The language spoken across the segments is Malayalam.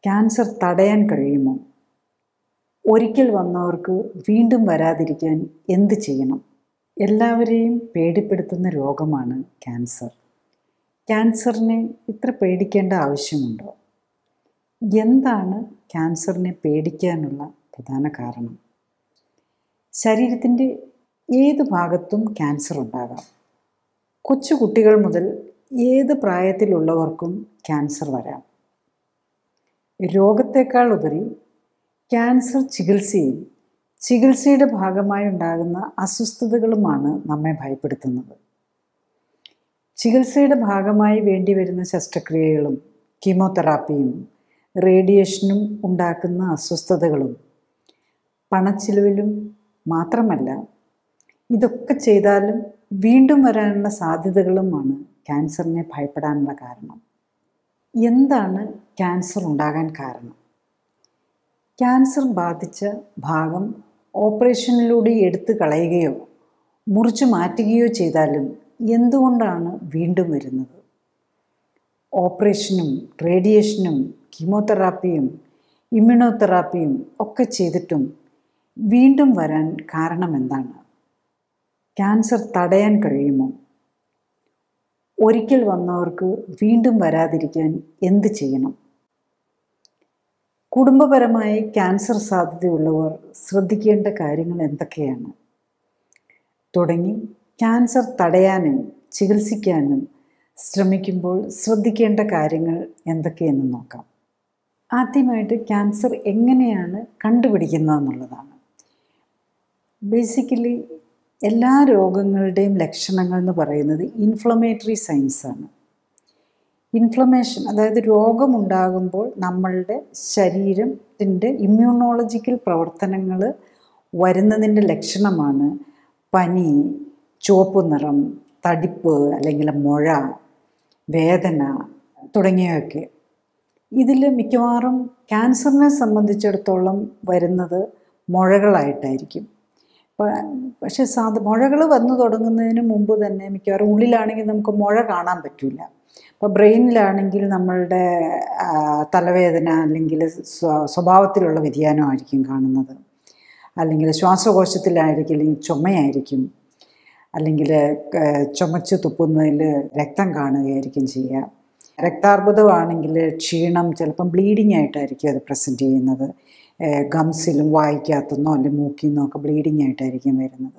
ക്യാൻസർ തടയാൻ കഴിയുമോ ഒരിക്കൽ വന്നവർക്ക് വീണ്ടും വരാതിരിക്കാൻ എന്ത് ചെയ്യണം എല്ലാവരെയും പേടിപ്പെടുത്തുന്ന രോഗമാണ് ക്യാൻസർ ക്യാൻസറിനെ ഇത്ര പേടിക്കേണ്ട ആവശ്യമുണ്ടോ എന്താണ് ക്യാൻസറിനെ പേടിക്കാനുള്ള പ്രധാന കാരണം ശരീരത്തിൻ്റെ ഏത് ഭാഗത്തും ക്യാൻസർ ഉണ്ടാകാം കൊച്ചു കുട്ടികൾ മുതൽ ഏത് പ്രായത്തിലുള്ളവർക്കും ക്യാൻസർ വരാം രോഗത്തെക്കാൾ ഉപരി ക്യാൻസർ ചികിത്സയും ചികിത്സയുടെ ഭാഗമായി ഉണ്ടാകുന്ന അസ്വസ്ഥതകളുമാണ് നമ്മെ ഭയപ്പെടുത്തുന്നത് ചികിത്സയുടെ ഭാഗമായി വേണ്ടിവരുന്ന ശസ്ത്രക്രിയകളും കീമോതെറാപ്പിയും റേഡിയേഷനും ഉണ്ടാക്കുന്ന അസ്വസ്ഥതകളും പണച്ചിലവിലും മാത്രമല്ല ഇതൊക്കെ ചെയ്താലും വീണ്ടും വരാനുള്ള സാധ്യതകളുമാണ് ക്യാൻസറിനെ ഭയപ്പെടാനുള്ള കാരണം എന്താണ് ക്യാൻസർ ഉണ്ടാകാൻ കാരണം ക്യാൻസർ ബാധിച്ച ഭാഗം ഓപ്പറേഷനിലൂടെ എടുത്തു കളയുകയോ മുറിച്ചു മാറ്റുകയോ ചെയ്താലും എന്തുകൊണ്ടാണ് വീണ്ടും വരുന്നത് ഓപ്പറേഷനും റേഡിയേഷനും കീമോതെറാപ്പിയും ഇമ്മ്യൂണോതെറാപ്പിയും ഒക്കെ ചെയ്തിട്ടും വീണ്ടും വരാൻ കാരണം എന്താണ് ക്യാൻസർ തടയാൻ കഴിയുമോ ഒരിക്കൽ വന്നവർക്ക് വീണ്ടും വരാതിരിക്കാൻ എന്ത് ചെയ്യണം കുടുംബപരമായി ക്യാൻസർ സാധ്യതയുള്ളവർ ശ്രദ്ധിക്കേണ്ട കാര്യങ്ങൾ എന്തൊക്കെയാണ് തുടങ്ങി ക്യാൻസർ തടയാനും ചികിത്സിക്കാനും ശ്രമിക്കുമ്പോൾ ശ്രദ്ധിക്കേണ്ട കാര്യങ്ങൾ എന്തൊക്കെയെന്ന് നോക്കാം ആദ്യമായിട്ട് ക്യാൻസർ എങ്ങനെയാണ് കണ്ടുപിടിക്കുന്നത് എന്നുള്ളതാണ് ബേസിക്കലി എല്ലാ രോഗങ്ങളുടെയും ലക്ഷണങ്ങൾ എന്ന് പറയുന്നത് ഇൻഫ്ലമേറ്ററി സൈൻസ് ആണ് ഇൻഫ്ലമേഷൻ അതായത് രോഗമുണ്ടാകുമ്പോൾ നമ്മളുടെ ശരീരത്തിൻ്റെ ഇമ്മ്യൂണോളജിക്കൽ പ്രവർത്തനങ്ങൾ വരുന്നതിൻ്റെ ലക്ഷണമാണ് പനി ചുവപ്പ് നിറം തടിപ്പ് അല്ലെങ്കിൽ മുഴ വേദന തുടങ്ങിയവയൊക്കെ ഇതിൽ മിക്കവാറും ക്യാൻസറിനെ സംബന്ധിച്ചിടത്തോളം വരുന്നത് മുഴകളായിട്ടായിരിക്കും പക്ഷേ സാധ മുഴകൾ വന്നു തുടങ്ങുന്നതിന് മുമ്പ് തന്നെ മിക്കവാറും ഉള്ളിലാണെങ്കിൽ നമുക്ക് മുഴ കാണാൻ പറ്റില്ല ഇപ്പോൾ ബ്രെയിനിലാണെങ്കിൽ നമ്മളുടെ തലവേദന അല്ലെങ്കിൽ സ്വഭാവത്തിലുള്ള വ്യതിയാനമായിരിക്കും കാണുന്നത് അല്ലെങ്കിൽ ശ്വാസകോശത്തിലായിരിക്കും അല്ലെങ്കിൽ ചുമയായിരിക്കും അല്ലെങ്കിൽ ചുമച്ച് തുപ്പുന്നതിൽ രക്തം കാണുകയായിരിക്കും ചെയ്യുക രക്താർബുദമാണെങ്കിൽ ക്ഷീണം ചിലപ്പം ബ്ലീഡിംഗ് ആയിട്ടായിരിക്കും അത് പ്രസൻറ്റ് ചെയ്യുന്നത് ഗംസിലും വായിക്കകത്തുനിന്നോ അല്ലെങ്കിൽ മൂക്കിൽ നിന്നോ ഒക്കെ ബ്ലീഡിംഗ് ആയിട്ടായിരിക്കും വരുന്നത്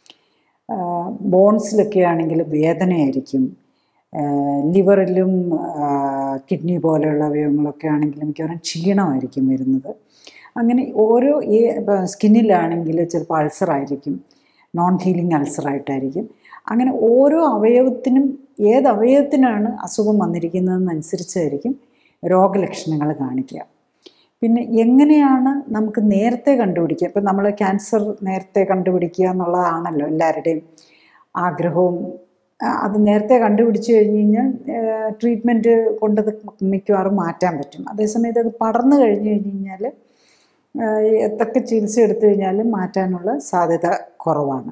ബോൺസിലൊക്കെ ആണെങ്കിൽ വേദനയായിരിക്കും ലിവറിലും കിഡ്നി പോലെയുള്ള അവയവങ്ങളൊക്കെ ആണെങ്കിലും മിക്കവാറും ക്ഷീണമായിരിക്കും വരുന്നത് അങ്ങനെ ഓരോ സ്കിന്നിലാണെങ്കിൽ ചിലപ്പോൾ അൾസറായിരിക്കും നോൺ ഹീലിംഗ് അൾസറായിട്ടായിരിക്കും അങ്ങനെ ഓരോ അവയവത്തിനും ഏത് അവയവത്തിനാണ് അസുഖം വന്നിരിക്കുന്നതെന്നനുസരിച്ചായിരിക്കും രോഗലക്ഷണങ്ങൾ കാണിക്കുക പിന്നെ എങ്ങനെയാണ് നമുക്ക് നേരത്തെ കണ്ടുപിടിക്കുക ഇപ്പം നമ്മൾ ക്യാൻസർ നേരത്തെ കണ്ടുപിടിക്കുക എന്നുള്ളതാണല്ലോ എല്ലാവരുടെയും ആഗ്രഹവും അത് നേരത്തെ കണ്ടുപിടിച്ച് കഴിഞ്ഞ് കഴിഞ്ഞാൽ ട്രീറ്റ്മെൻറ്റ് കൊണ്ടത് മിക്കവാറും മാറ്റാൻ പറ്റും അതേസമയത്ത് അത് പടർന്നു കഴിഞ്ഞ് കഴിഞ്ഞ് കഴിഞ്ഞാൽ എന്തൊക്കെ ചികിത്സ എടുത്തു കഴിഞ്ഞാലും മാറ്റാനുള്ള സാധ്യത കുറവാണ്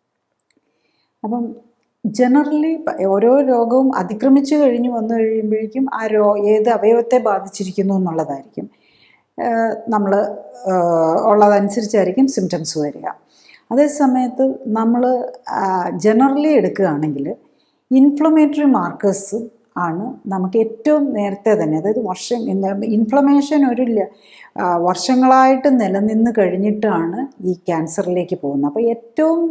അപ്പം ജനറലി ഓരോ രോഗവും അതിക്രമിച്ചു കഴിഞ്ഞ് വന്നു കഴിയുമ്പോഴേക്കും ആ രോ ഏത് അവയവത്തെ ബാധിച്ചിരിക്കുന്നു എന്നുള്ളതായിരിക്കും നമ്മൾ ഉള്ളതനുസരിച്ചായിരിക്കും സിംറ്റംസ് വരിക അതേ സമയത്ത് നമ്മൾ ജനറലി എടുക്കുകയാണെങ്കിൽ ഇൻഫ്ലമേറ്ററി മാർക്കേഴ്സ് ആണ് നമുക്ക് ഏറ്റവും നേരത്തെ തന്നെ അതായത് വർഷം ഇൻഫ്ലമേഷൻ ഒരു വർഷങ്ങളായിട്ട് നിലനിന്ന് കഴിഞ്ഞിട്ടാണ് ഈ ക്യാൻസറിലേക്ക് പോകുന്നത് അപ്പോൾ ഏറ്റവും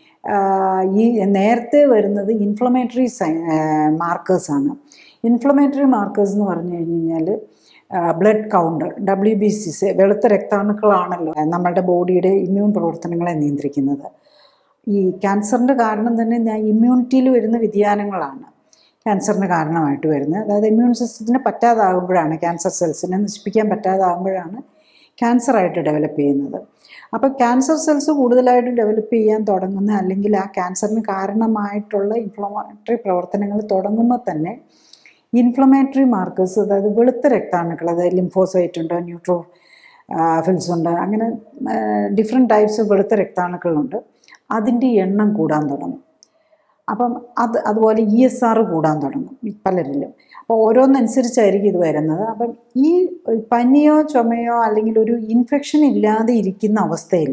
ഈ നേരത്തെ വരുന്നത് ഇൻഫ്ലമേറ്ററി സൈ മാർക്കേഴ്സാണ് ഇൻഫ്ലമേറ്ററി മാർക്കേഴ്സ് എന്ന് പറഞ്ഞു കഴിഞ്ഞ് കഴിഞ്ഞാൽ blood count W B C C വെളുത്ത രക്താണുക്കളാണല്ലോ നമ്മളുടെ ബോഡിയുടെ ഇമ്മ്യൂൺ പ്രവർത്തനങ്ങളെ നിയന്ത്രിക്കുന്നത് ഈ ക്യാൻസറിൻ്റെ കാരണം തന്നെ ഞാൻ ഇമ്മ്യൂണിറ്റിയിൽ വരുന്ന വ്യതിയാനങ്ങളാണ് ക്യാൻസറിന് കാരണമായിട്ട് വരുന്നത് അതായത് ഇമ്മ്യൂൺ സിസ്റ്റത്തിന് പറ്റാതാകുമ്പോഴാണ് ക്യാൻസർ സെൽസിനെ നശിപ്പിക്കാൻ പറ്റാതാകുമ്പോഴാണ് ക്യാൻസറായിട്ട് ഡെവലപ്പ് ചെയ്യുന്നത് അപ്പോൾ ക്യാൻസർ സെൽസ് കൂടുതലായിട്ട് ഡെവലപ്പ് ചെയ്യാൻ തുടങ്ങുന്ന അല്ലെങ്കിൽ ആ ക്യാൻസറിന് കാരണമായിട്ടുള്ള ഇൻഫ്ലമേറ്ററി പ്രവർത്തനങ്ങൾ തുടങ്ങുമ്പോൾ തന്നെ ഇൻഫ്ലമേറ്ററി മാർക്കേഴ്സ് അതായത് വെളുത്ത രക്താണുക്കൾ അതായത് ലിംഫോസൈറ്റ് ഉണ്ട് ന്യൂട്രോ ഫിൽസ് ഉണ്ട് അങ്ങനെ ഡിഫറെൻറ്റ് ടൈപ്സ് വെളുത്ത രക്താണുക്കളുണ്ട് അതിൻ്റെ എണ്ണം കൂടാൻ തുടങ്ങും അപ്പം അത് അതുപോലെ ഇ എസ് ആർ കൂടാൻ തുടങ്ങും ഈ പലരിലും അപ്പോൾ ഓരോന്നനുസരിച്ചായിരിക്കും ഇത് വരുന്നത് അപ്പം ഈ പനിയോ ചുമയോ അല്ലെങ്കിൽ ഒരു ഇൻഫെക്ഷൻ ഇല്ലാതെ ഇരിക്കുന്ന അവസ്ഥയിൽ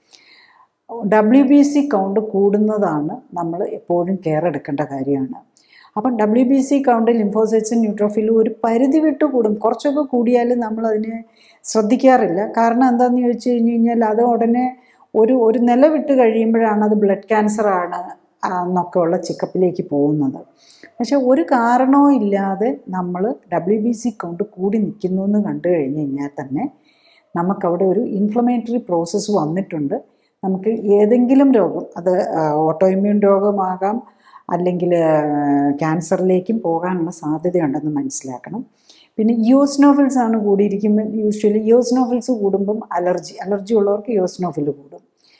ഡബ്ല്യു ബി സി കൗണ്ട് കൂടുന്നതാണ് നമ്മൾ എപ്പോഴും കെയർ എടുക്കേണ്ട കാര്യമാണ് അപ്പം ഡബ്ല്യു ബി സി കൗണ്ട് ലിംഫോസൈറ്റ്സും ന്യൂട്രോഫിലും ഒരു പരിധി വിട്ട് കൂടും കുറച്ചൊക്കെ കൂടിയാൽ നമ്മളതിനെ ശ്രദ്ധിക്കാറില്ല കാരണം എന്താണെന്ന് ചോദിച്ചു കഴിഞ്ഞ് കഴിഞ്ഞാൽ അത് ഉടനെ ഒരു ഒരു നില വിട്ട് കഴിയുമ്പോഴാണ് അത് ബ്ലഡ് ക്യാൻസർ ആണ് എന്നൊക്കെ ഉള്ള ചെക്കപ്പിലേക്ക് പോകുന്നത് പക്ഷെ ഒരു കാരണവും ഇല്ലാതെ നമ്മൾ ഡബ്ല്യു ബി സി കൗണ്ട് കൂടി നിൽക്കുന്നു എന്ന് കണ്ടു കഴിഞ്ഞ് കഴിഞ്ഞാൽ തന്നെ നമുക്കവിടെ ഒരു ഇൻഫ്ലമേറ്ററി പ്രോസസ്സ് വന്നിട്ടുണ്ട് നമുക്ക് ഏതെങ്കിലും രോഗം അത് ഓട്ടോ ഇമ്മ്യൂൺ രോഗമാകാം അല്ലെങ്കിൽ ക്യാൻസറിലേക്കും പോകാനുള്ള സാധ്യതയുണ്ടെന്ന് മനസ്സിലാക്കണം പിന്നെ യോസ്നോഫിൽസ് ആണ് കൂടിയിരിക്കുമ്പോൾ യൂഷ്വലി യോസ്നോഫിൽസ് കൂടുമ്പം അലർജി അലർജി ഉള്ളവർക്ക് യോസ്നോഫിൽ കൂടും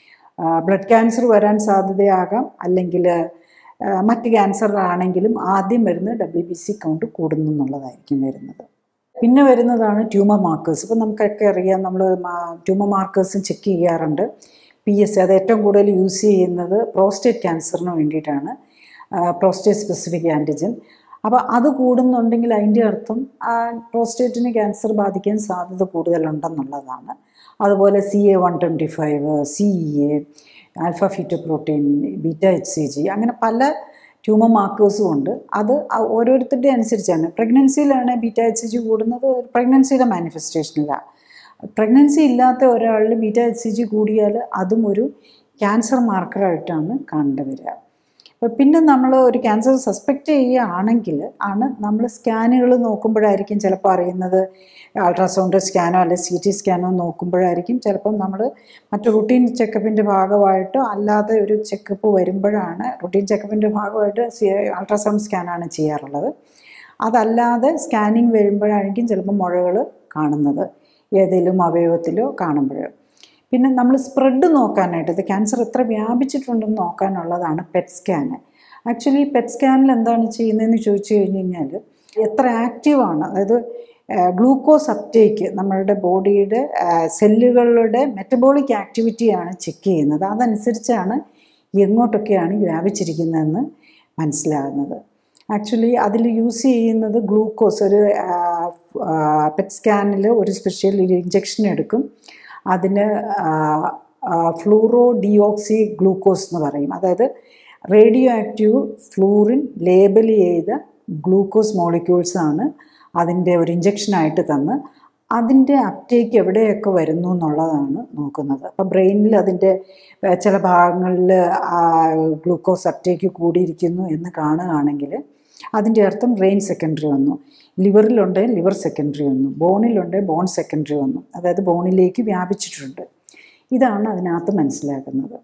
ബ്ലഡ് ക്യാൻസർ വരാൻ സാധ്യതയാകാം അല്ലെങ്കിൽ മറ്റ് ക്യാൻസർ ആണെങ്കിലും ആദ്യം വരുന്ന ഡബ്ല്യു ബി സി കൗണ്ട് കൂടുന്നു എന്നുള്ളതായിരിക്കും വരുന്നത് പിന്നെ വരുന്നതാണ് ട്യൂമർ മാർക്കേഴ്സ് ഇപ്പം നമുക്കൊക്കെ അറിയാം നമ്മൾ ട്യൂമർ മാർക്കേഴ്സും ചെക്ക് ചെയ്യാറുണ്ട് പി എസ് അത് ഏറ്റവും കൂടുതൽ യൂസ് ചെയ്യുന്നത് പ്രോസ്റ്റേറ്റ് ക്യാൻസറിന് വേണ്ടിയിട്ടാണ് പ്രോസ്റ്റേറ്റ് സ്പെസിഫിക് ആൻറ്റിജൻ അപ്പോൾ അത് കൂടുന്നുണ്ടെങ്കിൽ അതിൻ്റെ അർത്ഥം പ്രോസ്റ്റേറ്റിന് ക്യാൻസർ ബാധിക്കാൻ സാധ്യത കൂടുതലുണ്ടെന്നുള്ളതാണ് അതുപോലെ C A one twenty five C E A alpha feto protein beta H C G അങ്ങനെ പല ട്യൂമർ മാർക്കേഴ്സും ഉണ്ട് അത് ഓരോരുത്തരുടെ അനുസരിച്ചാണ് പ്രഗ്നൻസിയിലാണ് ബീറ്റ എച്ച് സി ജി കൂടുന്നത് പ്രഗ്നൻസിയുടെ മാനിഫെസ്റ്റേഷനിലാണ് പ്രഗ്നൻസി ഇല്ലാത്ത ഒരാളിൽ ബീറ്റ എച്ച് സി ജി കൂടിയാൽ അതും ഒരു ക്യാൻസർ മാർക്കറായിട്ടാണ് കാണേണ്ടി വരിക പിന്നെ നമ്മൾ ഒരു ക്യാൻസർ സസ്പെക്റ്റ് ചെയ്യുകയാണെങ്കിൽ ആണ് നമ്മൾ സ്കാനുകൾ നോക്കുമ്പോഴായിരിക്കും ചിലപ്പോൾ അറിയുന്നത് അൾട്രാസൗണ്ട് സ്കാനോ അല്ലെങ്കിൽ സി ടി സ്കാനോ നോക്കുമ്പോഴായിരിക്കും ചിലപ്പം നമ്മൾ മറ്റു റുട്ടീൻ ചെക്കപ്പിൻ്റെ ഭാഗമായിട്ടോ അല്ലാതെ ഒരു ചെക്കപ്പ് വരുമ്പോഴാണ് റുട്ടീൻ ചെക്കപ്പിൻ്റെ ഭാഗമായിട്ട് അൾട്രാസൗണ്ട് സ്കാനാണ് ചെയ്യാറുള്ളത് അതല്ലാതെ സ്കാനിങ് വരുമ്പോഴായിരിക്കും ചിലപ്പോൾ മുഴകൾ കാണുന്നത് ഏതെങ്കിലും അവയവത്തിലോ കാണുമ്പോൾ പിന്നെ നമ്മൾ സ്പ്രെഡ് നോക്കാനായിട്ട് ഇത് ക്യാൻസർ എത്ര വ്യാപിച്ചിട്ടുണ്ടെന്ന് നോക്കാനുള്ളതാണ് പെറ്റ് സ്കാന് ആക്ച്വലി പെറ്റ് സ്കാനിൽ എന്താണ് ചെയ്യുന്നതെന്ന് ചോദിച്ചു കഴിഞ്ഞ് കഴിഞ്ഞാൽ എത്ര ആക്റ്റീവാണ് അതായത് ഗ്ലൂക്കോസ് അപ്റ്റേക്ക് നമ്മളുടെ ബോഡിയുടെ സെല്ലുകളുടെ മെറ്റബോളിക് ആക്ടിവിറ്റിയാണ് ചെക്ക് ചെയ്യുന്നത് അതനുസരിച്ചാണ് എങ്ങോട്ടൊക്കെയാണ് വ്യാപിച്ചിരിക്കുന്നതെന്ന് മനസ്സിലാകുന്നത് ആക്ച്വലി അതിൽ യൂസ് ചെയ്യുന്നത് ഗ്ലൂക്കോസ് ഒരു പെറ്റ് സ്കാനിൽ ഒരു സ്പെഷ്യൽ ഇഞ്ചക്ഷൻ എടുക്കും അതിന് ഫ്ലൂറോ ഡിയോക്സി ഗ്ലൂക്കോസ് എന്ന് പറയും അതായത് റേഡിയോ ആക്റ്റീവ് ഫ്ലൂറിൻ ലേബൽ ചെയ്ത ഗ്ലൂക്കോസ് മോളിക്യൂൾസ് ആണ് അതിൻ്റെ ഒരു ഇഞ്ചക്ഷനായിട്ട് തന്ന് അതിൻ്റെ അപ്റ്റേക്ക് എവിടെയൊക്കെ വരുന്നു എന്നുള്ളതാണ് നോക്കുന്നത് അപ്പോൾ ബ്രെയിനിൽ അതിൻ്റെ ചില ഭാഗങ്ങളിൽ ഗ്ലൂക്കോസ് അപ്റ്റേക്ക് കൂടിയിരിക്കുന്നു എന്ന് കാണുകയാണെങ്കിൽ അതിൻ്റെ അർത്ഥം ബ്രെയിൻ സെക്കൻഡറി വന്നു ലിവറിലുണ്ടെങ്കിൽ ലിവർ സെക്കൻഡറി വന്നു ബോണിലുണ്ടെങ്കിൽ ബോൺ സെക്കൻഡറി വന്നു അതായത് ബോണിലേക്ക് വ്യാപിച്ചിട്ടുണ്ട് ഇതാണ് അതിനകത്ത് മനസ്സിലാക്കുന്നത്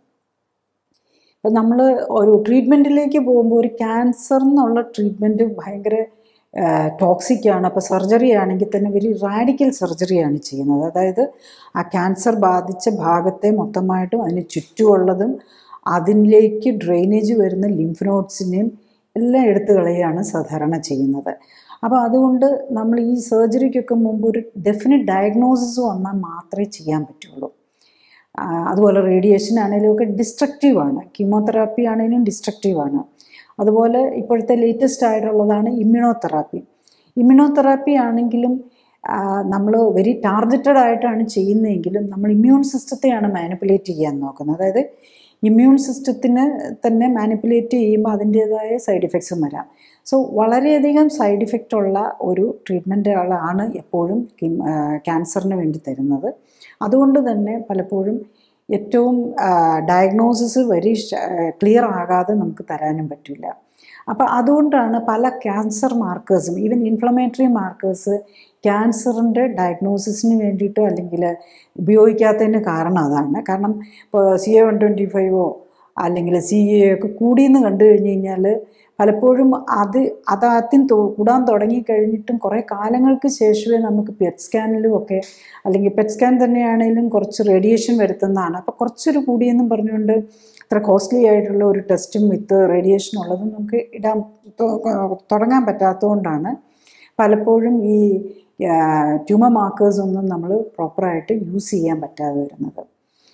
അപ്പം നമ്മൾ ഒരു ട്രീറ്റ്മെൻറ്റിലേക്ക് പോകുമ്പോൾ ഒരു ക്യാൻസർ എന്നുള്ള ട്രീറ്റ്മെൻറ്റ് ഭയങ്കര ടോക്സിക് ആണ് അപ്പോൾ സർജറി ആണെങ്കിൽ തന്നെ വെരി റാഡിക്കൽ സർജറിയാണ് ചെയ്യുന്നത് അതായത് ആ ക്യാൻസർ ബാധിച്ച ഭാഗത്തെ മൊത്തമായിട്ടും അതിന് ചുറ്റുമുള്ളതും അതിലേക്ക് ഡ്രെയിനേജ് വരുന്ന ലിംഫ് നോട്ട്സിനെയും എല്ലാം എടുത്തു കളയുകയാണ് സാധാരണ ചെയ്യുന്നത് അപ്പോൾ അതുകൊണ്ട് നമ്മൾ ഈ സർജറിക്കൊക്കെ മുമ്പ് ഒരു ഡെഫിനറ്റ് ഡയഗ്നോസിസ് വന്നാൽ മാത്രമേ ചെയ്യാൻ പറ്റുള്ളൂ അതുപോലെ റേഡിയേഷൻ ആണെങ്കിലും ഒക്കെ ഡിസ്ട്രക്റ്റീവാണ് കീമോതെറാപ്പി ആണെങ്കിലും ഡിസ്ട്രക്റ്റീവാണ് അതുപോലെ ഇപ്പോഴത്തെ ലേറ്റസ്റ്റ് ആയിട്ടുള്ളതാണ് ഇമ്മ്യൂണോതെറാപ്പി ഇമ്മ്യൂണോതെറാപ്പി ആണെങ്കിലും നമ്മൾ വെരി ടാർഗറ്റഡ് ആയിട്ടാണ് ചെയ്യുന്നതെങ്കിലും നമ്മൾ ഇമ്മ്യൂൺ സിസ്റ്റത്തെയാണ് മാനിപ്പുലേറ്റ് ചെയ്യാൻ നോക്കുന്നത് അതായത് ഇമ്മ്യൂൺ സിസ്റ്റത്തിന് തന്നെ മാനിപ്പുലേറ്റ് ചെയ്യുമ്പോൾ അതിൻ്റേതായ സൈഡ് ഇഫക്ട്സും വരാം സോ വളരെയധികം സൈഡ് ഇഫക്റ്റ് ഉള്ള ഒരു ട്രീറ്റ്മെൻറ്റുകളാണ് എപ്പോഴും ക്യാൻസറിന് വേണ്ടി തരുന്നത് അതുകൊണ്ട് തന്നെ പലപ്പോഴും ഏറ്റവും ഡയഗ്നോസിസ് വെരി ക്ലിയർ ആകാതെ നമുക്ക് തരാനും പറ്റില്ല അപ്പോൾ അതുകൊണ്ടാണ് പല ക്യാൻസർ മാർക്കേഴ്സും ഈവൻ ഇൻഫ്ലമേറ്ററി മാർക്കേഴ്സ് ക്യാൻസറിൻ്റെ ഡയഗ്നോസിസിന് വേണ്ടിയിട്ടോ അല്ലെങ്കിൽ ഉപയോഗിക്കാത്തതിന് കാരണം അതാണ് കാരണം ഇപ്പോൾ സി എ വൺ ട്വൻറ്റി ഫൈവോ അല്ലെങ്കിൽ സി എ ഒക്കെ കൂടിയെന്ന് കണ്ടു കഴിഞ്ഞ് കഴിഞ്ഞാൽ പലപ്പോഴും അത് അതാദ്യം കൂടാൻ തുടങ്ങിക്കഴിഞ്ഞിട്ടും കുറേ കാലങ്ങൾക്ക് ശേഷമേ നമുക്ക് പെറ്റ് സ്കാനിലും ഒക്കെ അല്ലെങ്കിൽ പെറ്റ് സ്കാൻ തന്നെയാണെങ്കിലും കുറച്ച് റേഡിയേഷൻ വരുത്തുന്നതാണ് അപ്പോൾ കുറച്ചൊരു കൂടിയെന്നും പറഞ്ഞുകൊണ്ട് ഇത്ര കോസ്റ്റ്ലി ആയിട്ടുള്ള ഒരു ടെസ്റ്റും വിത്ത് റേഡിയേഷൻ ഉള്ളതും നമുക്ക് ഇടാൻ തുടങ്ങാൻ പറ്റാത്തതുകൊണ്ടാണ് പലപ്പോഴും ഈ ട്യൂമർ മാർക്കേഴ്സ് ഒന്നും നമ്മൾ പ്രോപ്പറായിട്ട് യൂസ് ചെയ്യാൻ പറ്റാതെ വരുന്നത്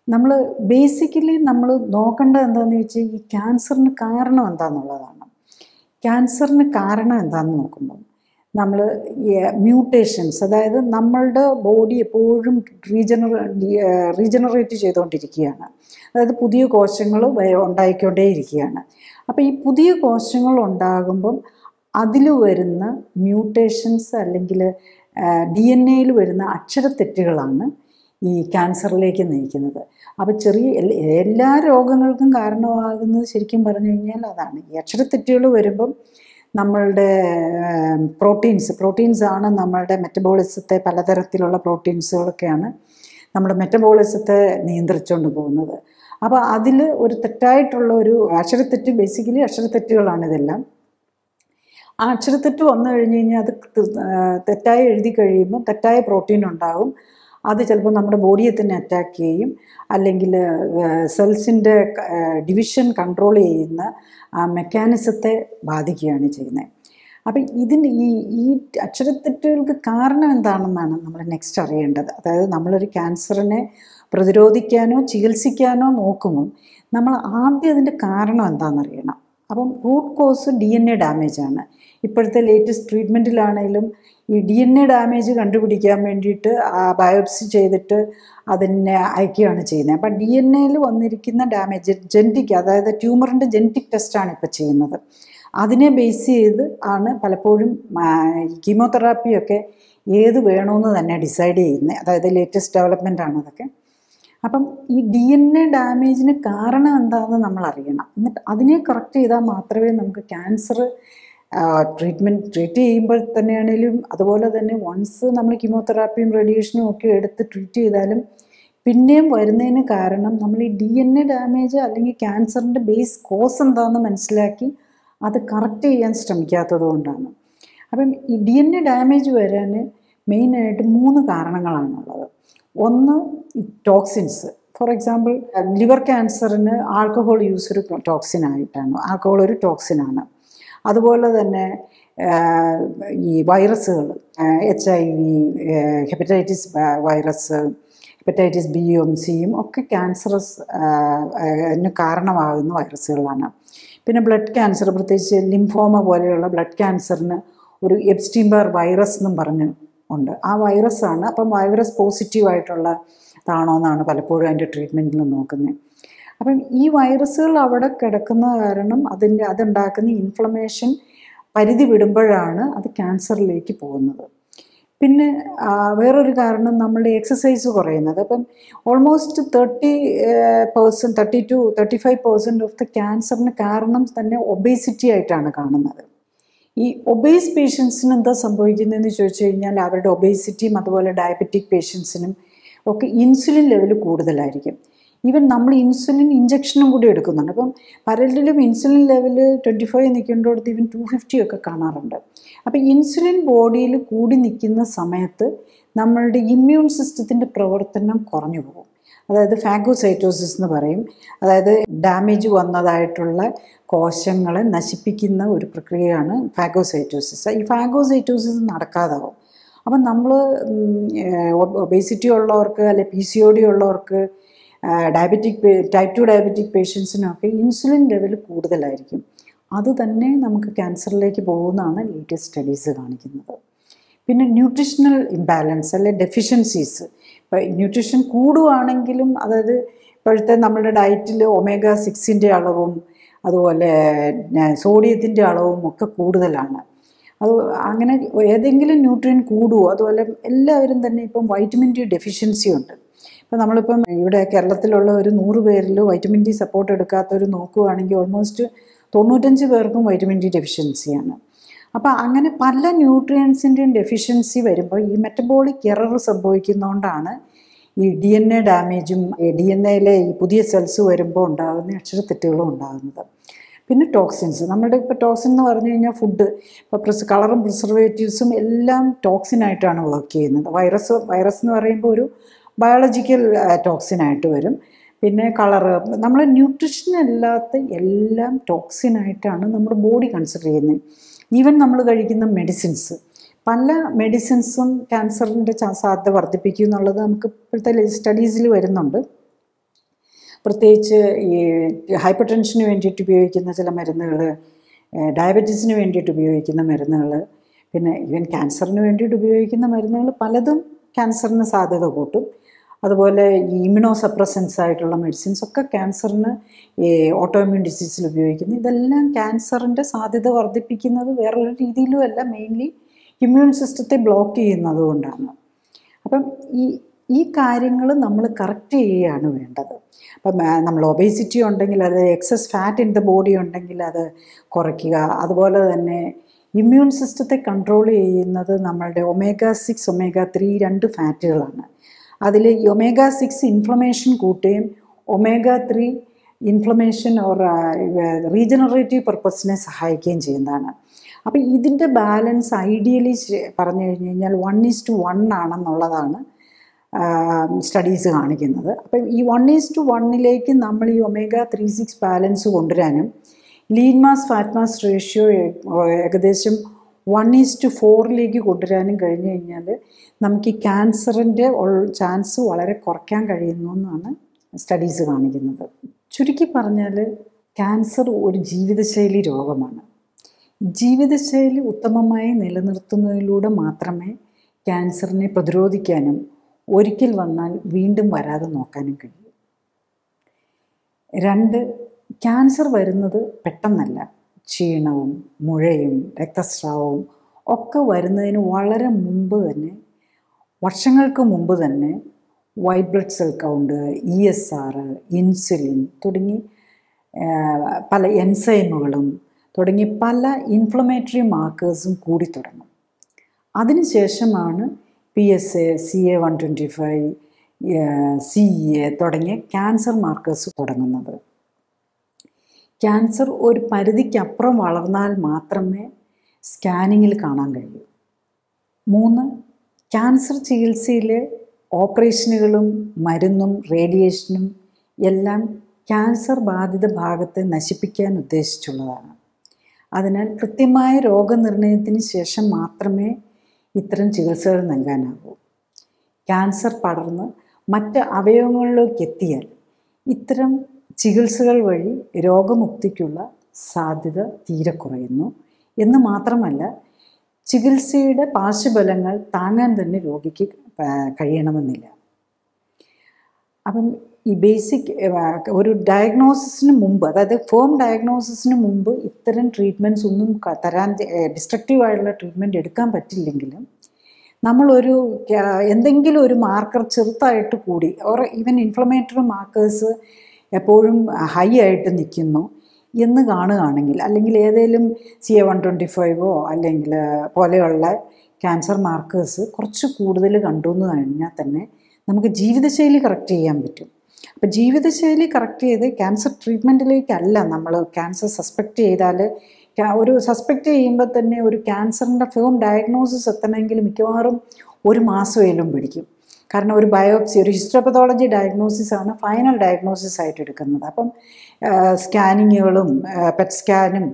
നമ്മൾ ബേസിക്കലി നമ്മൾ നോക്കേണ്ടത് എന്താണെന്ന് വെച്ചാൽ ഈ ക്യാൻസറിന് കാരണം എന്താണെന്നുള്ളതാണ് ക്യാൻസറിന് കാരണം എന്താണെന്ന് നോക്കുമ്പോൾ നമ്മൾ മ്യൂട്ടേഷൻസ് അതായത് നമ്മളുടെ ബോഡി എപ്പോഴും റീജനറ റീജനറേറ്റ് ചെയ്തുകൊണ്ടിരിക്കുകയാണ് അതായത് പുതിയ കോശങ്ങൾ ഉണ്ടായിക്കൊണ്ടേയിരിക്കുകയാണ് അപ്പോൾ ഈ പുതിയ കോശങ്ങൾ ഉണ്ടാകുമ്പം അതിൽ വരുന്ന മ്യൂട്ടേഷൻസ് അല്ലെങ്കിൽ ഡി എൻ എയിൽ വരുന്ന അക്ഷരത്തെറ്റുകളാണ് ഈ ക്യാൻസറിലേക്ക് നയിക്കുന്നത് അപ്പോൾ ചെറിയ എല്ലാ രോഗങ്ങൾക്കും കാരണമാകുന്നത് ശരിക്കും പറഞ്ഞു കഴിഞ്ഞാൽ അതാണ് ഈ അക്ഷരത്തെറ്റുകൾ വരുമ്പം നമ്മളുടെ പ്രോട്ടീൻസ് പ്രോട്ടീൻസ് ആണ് നമ്മളുടെ മെറ്റബോളിസത്തെ പലതരത്തിലുള്ള പ്രോട്ടീൻസുകളൊക്കെയാണ് നമ്മുടെ മെറ്റബോളിസത്തെ നിയന്ത്രിച്ചുകൊണ്ട് പോകുന്നത് അപ്പോൾ അതിൽ ഒരു തെറ്റായിട്ടുള്ള ഒരു അക്ഷരത്തെറ്റ് ബേസിക്കലി അക്ഷരത്തെറ്റുകളാണ് ഇതെല്ലാം ആ അക്ഷരത്തെറ്റ് വന്നു കഴിഞ്ഞ് കഴിഞ്ഞാൽ അത് തെറ്റായി എഴുതി കഴിയുമ്പോൾ തെറ്റായ പ്രോട്ടീൻ ഉണ്ടാകും അത് ചിലപ്പോൾ നമ്മുടെ ബോഡിയെ തന്നെ അറ്റാക്ക് ചെയ്യും അല്ലെങ്കിൽ സെൽസിൻ്റെ ഡിവിഷൻ കൺട്രോൾ ചെയ്യുന്ന ആ മെക്കാനിസത്തെ ബാധിക്കുകയാണ് ചെയ്യുന്നത് അപ്പം ഇതിന് ഈ ഈ അക്ഷരത്തെറ്റുകൾക്ക് കാരണം എന്താണെന്നാണ് നമ്മൾ നെക്സ്റ്റ് അറിയേണ്ടത് അതായത് നമ്മളൊരു ക്യാൻസറിനെ പ്രതിരോധിക്കാനോ ചികിത്സിക്കാനോ നോക്കുമ്പം നമ്മൾ ആദ്യം അതിൻ്റെ കാരണം എന്താണെന്നറിയണം അപ്പം root cause D N A damage ആണ് ഇപ്പോഴത്തെ ലേറ്റസ്റ്റ് ട്രീറ്റ്മെൻറ്റിലാണെങ്കിലും ഈ ഡി എൻ എ ഡാമേജ് കണ്ടുപിടിക്കാൻ വേണ്ടിയിട്ട് ബയോപ്സി ചെയ്തിട്ട് അതിനെ അയക്കുകയാണ് ചെയ്യുന്നത് അപ്പം ഡി എൻ എയിൽ വന്നിരിക്കുന്ന ഡാമേജ് ജെനറ്റിക് അതായത് ട്യൂമറിൻ്റെ ജെനറ്റിക് ടെസ്റ്റാണ് ഇപ്പോൾ ചെയ്യുന്നത് അതിനെ ബേസ് ചെയ്ത് ആണ് പലപ്പോഴും കീമോതെറാപ്പിയൊക്കെ ഏത് വേണമെന്ന് തന്നെ ഡിസൈഡ് ചെയ്യുന്നത് അതായത് ലേറ്റസ്റ്റ് ഡെവലപ്മെൻ്റ് ആണ് അതൊക്കെ അപ്പം ഈ ഡി എൻ എ ഡാമേജിന് കാരണം എന്താണെന്ന് നമ്മൾ അറിയണം എന്നിട്ട് അതിനെ കറക്റ്റ് ചെയ്താൽ മാത്രമേ നമുക്ക് ക്യാൻസർ ട്രീറ്റ്മെൻറ്റ് ട്രീറ്റ് ചെയ്യുമ്പോൾ തന്നെയാണെങ്കിലും അതുപോലെ തന്നെ വൺസ് നമ്മൾ കീമോതെറാപ്പിയും റേഡിയേഷനും ഒക്കെ എടുത്ത് ട്രീറ്റ് ചെയ്താലും പിന്നെയും വരുന്നതിന് കാരണം നമ്മൾ ഈ ഡി എൻ എ ഡാമേജ് അല്ലെങ്കിൽ ക്യാൻസറിൻ്റെ ബേസ് കോസ് എന്താണെന്ന് മനസ്സിലാക്കി അത് കറക്റ്റ് ചെയ്യാൻ ശ്രമിക്കാത്തത് കൊണ്ടാണ് അപ്പം ഈ ഡി എൻ എ ഡാമേജ് വരാൻ മെയിനായിട്ട് മൂന്ന് കാരണങ്ങളാണുള്ളത് ഒന്ന് ടോക്സിൻസ് ഫോർ എക്സാമ്പിൾ ലിവർ ക്യാൻസറിന് ആൽക്കഹോൾ യൂസ് ഒരു ടോക്സിൻ ആയിട്ടാണ് ആൽക്കഹോൾ ഒരു ടോക്സിനാണ് അതുപോലെ തന്നെ ഈ വൈറസുകൾ H I V hepatitis virus hepatitis ബിയും സിയും ഒക്കെ ക്യാൻസറസ് കാരണമാകുന്ന വൈറസുകളാണ് പിന്നെ ബ്ലഡ് ക്യാൻസർ പ്രത്യേകിച്ച് ലിംഫോമ പോലെയുള്ള ബ്ലഡ് ക്യാൻസറിന് ഒരു എബ്സ്റ്റീംബാർ വൈറസ് എന്നും പറഞ്ഞ് ഉണ്ട് ആ വൈറസാണ് അപ്പം വൈറസ് പോസിറ്റീവ് ആയിട്ടുള്ള താണോ എന്നാണ് പലപ്പോഴും അതിൻ്റെ ട്രീറ്റ്മെൻറ്റിൽ നോക്കുന്നത് അപ്പം ഈ വൈറസുകൾ അവിടെ കിടക്കുന്ന കാരണം അതിൻ്റെ അതുണ്ടാക്കുന്ന ഇൻഫ്ലമേഷൻ പരിധി വിടുമ്പോഴാണ് അത് ക്യാൻസറിലേക്ക് പോകുന്നത് പിന്നെ വേറൊരു കാരണം നമ്മളുടെ എക്സസൈസ് കുറയുന്നത് അപ്പം almost thirty percent thirty to thirty five percent of the ക്യാൻസറിന് കാരണം തന്നെ ഒബേസിറ്റി ആയിട്ടാണ് കാണുന്നത് ഈ ഒബേസ് പേഷ്യൻസിന് എന്താ സംഭവിക്കുന്നതെന്ന് ചോദിച്ചു കഴിഞ്ഞാൽ അവരുടെ ഒബേസിറ്റിയും അതുപോലെ ഡയബറ്റിക് പേഷ്യൻസിനും ഒക്കെ ഇൻസുലിൻ ലെവൽ കൂടുതലായിരിക്കും ഈവൻ നമ്മൾ ഇൻസുലിൻ ഇഞ്ചക്ഷനും കൂടി എടുക്കുന്നുണ്ട് അപ്പം പലരിലും ഇൻസുലിൻ ലെവൽ ട്വൻറ്റി ഫൈവ് നിൽക്കേണ്ടടുത്ത് ഈവൻ ടു ഫിഫ്റ്റി ഒക്കെ കാണാറുണ്ട് അപ്പം ഇൻസുലിൻ ബോഡിയിൽ കൂടി നിൽക്കുന്ന സമയത്ത് നമ്മളുടെ ഇമ്മ്യൂൺ സിസ്റ്റത്തിൻ്റെ പ്രവർത്തനം കുറഞ്ഞു പോകും അതായത് ഫാഗോസൈറ്റോസിസ് എന്ന് പറയും അതായത് ഡാമേജ് വന്നതായിട്ടുള്ള കോശങ്ങളെ നശിപ്പിക്കുന്ന ഒരു പ്രക്രിയയാണ് ഫാഗോസൈറ്റോസിസ് ഈ ഫാഗോസൈറ്റോസിസ് നടക്കാതാവും അപ്പം നമ്മൾ ഒബേസിറ്റി ഉള്ളവർക്ക് അല്ലെ പി സി ഒ ഡി ഉള്ളവർക്ക് ഡയബറ്റിക് ടൈപ്പ് ടു ഡയബറ്റിക് പേഷ്യൻസിനൊക്കെ ഇൻസുലിൻ ലെവൽ കൂടുതലായിരിക്കും അത് തന്നെ നമുക്ക് ക്യാൻസറിലേക്ക് പോകുന്നതാണ് ലേറ്റസ്റ്റ് സ്റ്റഡീസ് കാണിക്കുന്നത് പിന്നെ ന്യൂട്രീഷണൽ ഇംബാലൻസ് അല്ലെ ഡെഫിഷ്യൻസീസ് ഇപ്പോൾ ന്യൂട്രീഷൻ കൂടുവാണെങ്കിലും അതായത് ഇപ്പോഴത്തെ നമ്മുടെ ഡയറ്റിൽ ഒമേഗ സിക്സിൻ്റെ അളവും അതുപോലെ സോഡിയത്തിൻ്റെ അളവും ഒക്കെ കൂടുതലാണ് അത് അങ്ങനെ ഏതെങ്കിലും ന്യൂട്രിയൻ കൂടുമോ അതുപോലെ എല്ലാവരും തന്നെ ഇപ്പം വൈറ്റമിൻ ഡി ഡെഫിഷ്യൻസി ഉണ്ട് ഇപ്പം നമ്മളിപ്പം ഇവിടെ കേരളത്തിലുള്ള ഒരു നൂറ് പേരിൽ വൈറ്റമിൻ ഡി സപ്പോർട്ട് എടുക്കാത്തവർ നോക്കുകയാണെങ്കിൽ ഓൾമോസ്റ്റ് തൊണ്ണൂറ്റഞ്ച് പേർക്കും വൈറ്റമിൻ ഡി ഡെഫിഷ്യൻസിയാണ് അപ്പോൾ അങ്ങനെ പല ന്യൂട്രിയൻസിൻ്റെയും ഡെഫിഷ്യൻസി വരുമ്പോൾ ഈ മെറ്റബോളിക് എറർ സംഭവിക്കുന്നതുകൊണ്ടാണ് ഈ ഡി എൻ എ ഡാമേജും ഡി എൻ എയിലെ ഈ പുതിയ സെൽസ് വരുമ്പോൾ ഉണ്ടാകുന്ന അക്ഷരത്തെറ്റുകളും ഉണ്ടാകുന്നത് പിന്നെ ടോക്സിൻസ് നമ്മുടെ ഇപ്പോൾ ടോക്സിൻ എന്ന് പറഞ്ഞു കഴിഞ്ഞാൽ ഫുഡ് ഇപ്പോൾ പ്രിസ് കളറും പ്രിസർവേറ്റീവ്സും എല്ലാം ടോക്സിനായിട്ടാണ് വർക്ക് ചെയ്യുന്നത് വൈറസ് വൈറസ് എന്ന് പറയുമ്പോൾ ഒരു ബയോളജിക്കൽ ടോക്സിനായിട്ട് വരും പിന്നെ കളറ് നമ്മൾ ന്യൂട്രീഷൻ അല്ലാത്ത എല്ലാം ടോക്സിനായിട്ടാണ് നമ്മുടെ ബോഡി കൺസിഡർ ചെയ്യുന്നത് ഈവൻ നമ്മൾ കഴിക്കുന്ന മെഡിസിൻസ് പല മെഡിസിൻസും ക്യാൻസറിൻ്റെ സാധ്യത വർദ്ധിപ്പിക്കും എന്നുള്ളത് നമുക്ക് ഇപ്പോഴത്തെ സ്റ്റഡീസിൽ വരുന്നുണ്ട് പ്രത്യേകിച്ച് ഈ ഹൈപ്പർ ടെൻഷന് വേണ്ടിയിട്ട് ഉപയോഗിക്കുന്ന ചില മരുന്നുകൾ ഡയബറ്റീസിന് വേണ്ടിയിട്ട് ഉപയോഗിക്കുന്ന മരുന്നുകൾ പിന്നെ ഈവൻ ക്യാൻസറിന് വേണ്ടിയിട്ട് ഉപയോഗിക്കുന്ന മരുന്നുകൾ പലതും ക്യാൻസറിന് സാധ്യത കൂട്ടും അതുപോലെ ഈ ഇമ്യൂണോ സപ്രസൻസ് ആയിട്ടുള്ള മെഡിസിൻസ് ഒക്കെ ക്യാൻസറിന് ഈ ഓട്ടോമ്യൂൺ ഡിസീസിൽ ഉപയോഗിക്കുന്നു ഇതെല്ലാം ക്യാൻസറിൻ്റെ സാധ്യത വർദ്ധിപ്പിക്കുന്നത് വേറൊരു രീതിയിലും അല്ല മെയിൻലി ഇമ്മ്യൂൺ സിസ്റ്റത്തെ ബ്ലോക്ക് ചെയ്യുന്നത് കൊണ്ടാണ് അപ്പം ഈ ഈ കാര്യങ്ങൾ നമ്മൾ കറക്റ്റ് ചെയ്യുകയാണ് വേണ്ടത് അപ്പം ആ, നമ്മൾ ഒബേസിറ്റി ഉണ്ടെങ്കിൽ അത് excess fat in the body ഉണ്ടെങ്കിൽ അത് കുറയ്ക്കുക അതുപോലെ തന്നെ ഇമ്മ്യൂൺ സിസ്റ്റത്തെ കൺട്രോൾ ചെയ്യുന്നത് നമ്മളുടെ ഒമേഗ സിക്സ് ഒമേഗ ത്രീ രണ്ട് ഫാറ്റുകളാണ് അതിൽ ഒമേഗ സിക്സ് ഇൻഫ്ലമേഷൻ കൂട്ടുകയും omega three inflammation or regenerative പർപ്പസിനെ സഹായിക്കുകയും ചെയ്യുന്നതാണ് അപ്പോൾ ഇതിൻ്റെ ബാലൻസ് ഐഡിയലി പറഞ്ഞു കഴിഞ്ഞ് കഴിഞ്ഞാൽ വൺ ഈസ് ടു വൺ ആണെന്നുള്ളതാണ് സ്റ്റഡീസ് കാണിക്കുന്നത് അപ്പം ഈ വൺ ഈസ് ടു വണ്ണിലേക്ക് നമ്മൾ ഈ ഒമേഗ ത്രീ സിക്സ് ബാലൻസ് കൊണ്ടുവരാനും lean mass fat mass ratio ഏകദേശം വൺ ഈസ് ടു ഫോറിലേക്ക് കൊണ്ടുവരാനും കഴിഞ്ഞു കഴിഞ്ഞാൽ നമുക്ക് ഈ ക്യാൻസറിൻ്റെ ചാൻസ് വളരെ കുറയ്ക്കാൻ കഴിയുന്നു എന്നാണ് സ്റ്റഡീസ് കാണിക്കുന്നത് ചുരുക്കി പറഞ്ഞാൽ ക്യാൻസർ ഒരു ജീവിതശൈലി രോഗമാണ് ജീവിതശൈലി ഉത്തമമായി നിലനിർത്തുന്നതിലൂടെ മാത്രമേ ക്യാൻസറിനെ പ്രതിരോധിക്കാനും ഒരിക്കൽ വന്നാൽ വീണ്ടും വരാതെ നോക്കാനും കഴിയൂ രണ്ട് ക്യാൻസർ വരുന്നത് പെട്ടെന്നല്ല ക്ഷീണവും മുഴയും രക്തസ്രാവവും ഒക്കെ വരുന്നതിന് വളരെ മുമ്പ് തന്നെ വർഷങ്ങൾക്ക് മുമ്പ് തന്നെ white blood cell count E S R insulin തുടങ്ങി ആ, പല എൻസൈമുകളും തുടങ്ങി പല ഇൻഫ്ലമേറ്ററി മാർക്കേഴ്സും കൂടി തുടങ്ങും അതിനുശേഷമാണ് P S A C A one twenty five C A തുടങ്ങിയ ക്യാൻസർ മാർക്കേഴ്സ് തുടങ്ങുന്നത് ക്യാൻസർ ഒരു പരിധിക്കപ്പുറം വളർന്നാൽ മാത്രമേ സ്കാനിങ്ങിൽ കാണാൻ കഴിയൂ മൂന്ന് ക്യാൻസർ ചികിത്സയിലെ ഓപ്പറേഷനുകളും മരുന്നും റേഡിയേഷനും എല്ലാം ക്യാൻസർ ബാധിത ഭാഗത്തെ നശിപ്പിക്കാൻ ഉദ്ദേശിച്ചുള്ളതാണ് അതിനാൽ കൃത്യമായ രോഗനിർണയത്തിന് ശേഷം മാത്രമേ ഇത്തരം ചികിത്സകൾ നൽകാനാകൂ ക്യാൻസർ പടർന്ന് മറ്റ് അവയവങ്ങളിലേക്ക് എത്തിയാൽ ഇത്തരം ചികിത്സകൾ വഴി രോഗമുക്തിക്കുള്ള സാധ്യത തീരെ കുറയുന്നു എന്ന് മാത്രമല്ല ചികിത്സയുടെ പാർശ്വഫലങ്ങൾ താങ്ങാൻ തന്നെ രോഗിക്ക് ആ, കഴിയണമെന്നില്ല അപ്പം ഈ ബേസിക് ഒരു ഡയഗ്നോസിസിന് മുമ്പ് അതായത് ഫോം ഡയഗ്നോസിസിന് മുമ്പ് ഇത്തരം ട്രീറ്റ്മെൻറ്റ്സ് ഒന്നും ക- തരാൻ ഡിസ്ട്രക്റ്റീവ് ആയിട്ടുള്ള ട്രീറ്റ്മെൻറ്റ് എടുക്കാൻ പറ്റില്ലെങ്കിലും നമ്മളൊരു ക്യാ- എന്തെങ്കിലും ഒരു മാർക്കർ ചെറുതായിട്ട് കൂടി ഓർ ഈവൻ ഇൻഫ്ലമേറ്ററി മാർക്കേഴ്സ് എപ്പോഴും ഹൈ ആയിട്ട് നിൽക്കുന്നു എന്ന് കാണുകയാണെങ്കിൽ അല്ലെങ്കിൽ ഏതെങ്കിലും സി എ വൺ ട്വൻറ്റി ഫൈവോ അല്ലെങ്കിൽ പോലെയുള്ള ക്യാൻസർ മാർക്കേഴ്സ് കുറച്ച് കൂടുതൽ കണ്ടു എന്ന് കഴിഞ്ഞാൽ തന്നെ നമുക്ക് ജീവിതശൈലി കറക്റ്റ് ചെയ്യാൻ പറ്റും അപ്പോൾ ജീവിതശൈലി കറക്റ്റ് ചെയ്ത് ക്യാൻസർ ട്രീറ്റ്മെൻറ്റിലേക്കല്ല നമ്മൾ ക്യാൻസർ സസ്പെക്റ്റ് ചെയ്താൽ ക്യാ- ഒരു സസ്പെക്റ്റ് ചെയ്യുമ്പോൾ തന്നെ ഒരു ക്യാൻസറിൻ്റെ ഫേം ഡയഗ്നോസിസ് എത്തണമെങ്കിൽ മിക്കവാറും ഒരു മാസമേലും പിടിക്കും കാരണം ഒരു ബയോപ്സി ഒരു ഹിസ്റ്റോപതോളജി ഡയഗ്നോസിസ് ആണ് ഫൈനൽ ഡയഗ്നോസിസ് ആയിട്ട് എടുക്കുന്നത് അപ്പം സ്കാനിങ്ങുകളും പെറ്റ് സ്കാനും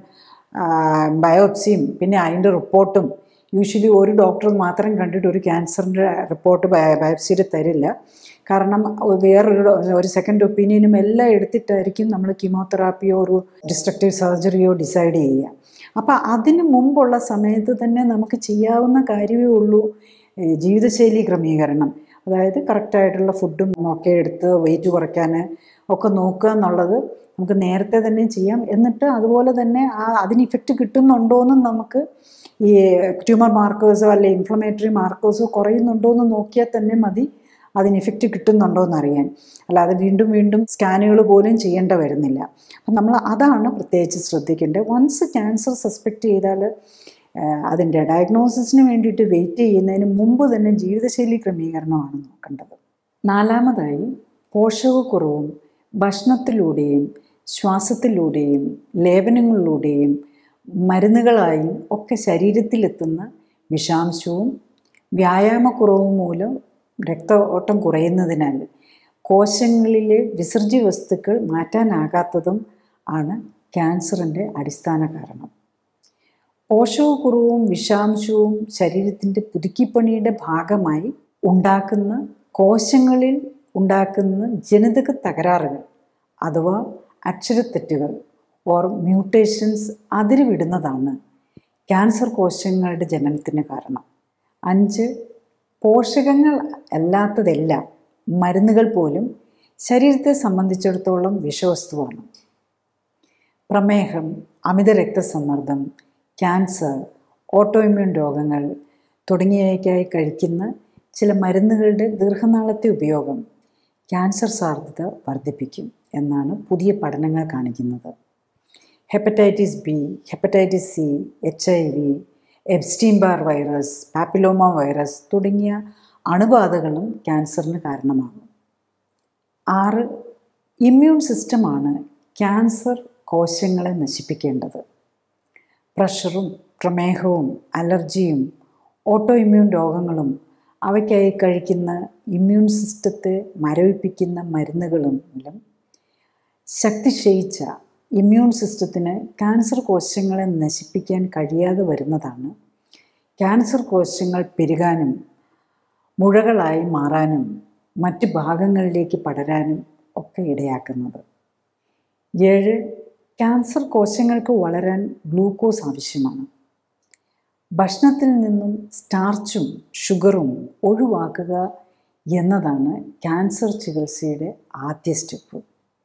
ബയോപ്സിയും പിന്നെ അതിൻ്റെ റിപ്പോർട്ടും യൂഷ്വലി ഒരു ഡോക്ടർ മാത്രം കണ്ടിട്ട് ഒരു ക്യാൻസറിൻ്റെ റിപ്പോർട്ട് ബയോപ്സിയിൽ തരില്ല കാരണം വേറൊരു ഡോ- ഒരു സെക്കൻഡ് ഒപ്പീനിയനും എല്ലാം എടുത്തിട്ടായിരിക്കും നമ്മൾ കീമോതെറാപ്പിയോ ഒരു ഡിസ്ട്രക്റ്റീവ് സർജറിയോ ഡിസൈഡ് ചെയ്യുക അപ്പോൾ അതിന് മുമ്പുള്ള സമയത്ത് തന്നെ നമുക്ക് ചെയ്യാവുന്ന കാര്യമേ ഉള്ളൂ ഈ ജീവിതശൈലി ക്രമീകരണം അതായത് കറക്റ്റായിട്ടുള്ള ഫുഡും ഒക്കെ എടുത്ത് വെയിറ്റ് കുറയ്ക്കാൻ ഒക്കെ നോക്കുക എന്നുള്ളത് നമുക്ക് നേരത്തെ തന്നെ ചെയ്യാം എന്നിട്ട് അതുപോലെ തന്നെ ആ അതിന് ഇഫക്റ്റ് കിട്ടുന്നുണ്ടോ എന്നും നമുക്ക് ഈ ട്യൂമർ മാർക്കേഴ്സോ അല്ലെ ഇൻഫ്ലമേറ്ററി മാർക്കേഴ്സോ കുറയുന്നുണ്ടോ എന്ന് നോക്കിയാൽ തന്നെ മതി അതിന് ഇഫക്റ്റ് കിട്ടുന്നുണ്ടോ എന്നറിയാൻ അല്ലാതെ വീണ്ടും വീണ്ടും സ്കാനുകൾ പോലും ചെയ്യേണ്ട വരുന്നില്ല അപ്പം നമ്മൾ അതാണ് പ്രത്യേകിച്ച് ശ്രദ്ധിക്കേണ്ടത് വൺസ് ക്യാൻസർ സസ്പെക്റ്റ് ചെയ്താൽ അതിൻ്റെ ഡയഗ്നോസിസിന് വേണ്ടിയിട്ട് വെയിറ്റ് ചെയ്യുന്നതിന് മുമ്പ് തന്നെ ജീവിതശൈലി ക്രമീകരണമാണ് നോക്കേണ്ടത് നാലാമതായി പോഷകക്കുറവും ഭക്ഷണത്തിലൂടെയും ശ്വാസത്തിലൂടെയും ലേപനങ്ങളിലൂടെയും മരുന്നുകളായും ഒക്കെ ശരീരത്തിലെത്തുന്ന വിഷാംശവും വ്യായാമക്കുറവും മൂലം രക്ത ഓട്ടം കുറയുന്നതിനാൽ കോശങ്ങളിലെ വിസർജ്യ വസ്തുക്കൾ മാറ്റാനാകാത്തതും ആണ് ക്യാൻസറിൻ്റെ അടിസ്ഥാന കാരണം പോഷകക്കുറവും വിഷാംശവും ശരീരത്തിൻ്റെ പുതുക്കിപ്പണിയുടെ ഭാഗമായി ഉണ്ടാക്കുന്ന കോശങ്ങളിൽ ഉണ്ടാക്കുന്ന ജനിതക തകരാറുകൾ അഥവാ അക്ഷരത്തെറ്റുകൾ ഓർ മ്യൂട്ടേഷൻസ് അതിരുവിടുന്നതാണ് ക്യാൻസർ കോശങ്ങളുടെ ജനനത്തിന് കാരണം അഞ്ച് പോഷകങ്ങൾ അല്ലാത്തതെല്ലാം മരുന്നുകൾ പോലും ശരീരത്തെ സംബന്ധിച്ചിടത്തോളം വിഷവസ്തുവാണ് പ്രമേഹം അമിത രക്തസമ്മർദ്ദം ക്യാൻസർ ഓട്ടോഇമ്യൂൺ രോഗങ്ങൾ തുടങ്ങിയവയ്ക്കായി കഴിക്കുന്ന ചില മരുന്നുകളുടെ ദീർഘനാളത്തെ ഉപയോഗം ക്യാൻസർ സാധ്യത വർദ്ധിപ്പിക്കും എന്നാണ് പുതിയ പഠനങ്ങൾ കാണിക്കുന്നത് hepatitis B hepatitis C H I V Epstein Barr virus papilloma virus തുടങ്ങിയ അണുബാധകളും ക്യാൻസറിന് കാരണമാകും ആറ് ഇമ്മ്യൂൺ സിസ്റ്റമാണ് ക്യാൻസർ കോശങ്ങളെ നശിപ്പിക്കേണ്ടത് പ്രഷറും പ്രമേഹവും അലർജിയും ഓട്ടോ ഇമ്മ്യൂൺ രോഗങ്ങളും അവയ്ക്കായി കഴിക്കുന്ന ഇമ്മ്യൂൺ സിസ്റ്റത്തെ മരവിപ്പിക്കുന്ന മരുന്നുകളും മൂലം ശക്തി ക്ഷയിച്ച ഇമ്മ്യൂൺ സിസ്റ്റത്തിന് ക്യാൻസർ കോശങ്ങളെ നശിപ്പിക്കാൻ കഴിയാതെ വരുന്നതാണ് ക്യാൻസർ കോശങ്ങൾ പെരുകാനും മുഴകളായി മാറാനും മറ്റ് ഭാഗങ്ങളിലേക്ക് പടരാനും ഒക്കെ ഇടയാക്കുന്നത് ഏഴ് ക്യാൻസർ കോശങ്ങൾക്ക് വളരാൻ ഗ്ലൂക്കോസ് ആവശ്യമാണ് ഭക്ഷണത്തിൽ നിന്നും സ്റ്റാർച്ചും ഷുഗറും ഒഴിവാക്കുക എന്നതാണ് ക്യാൻസർ ചികിത്സയുടെ ആദ്യ സ്റ്റെപ്പ്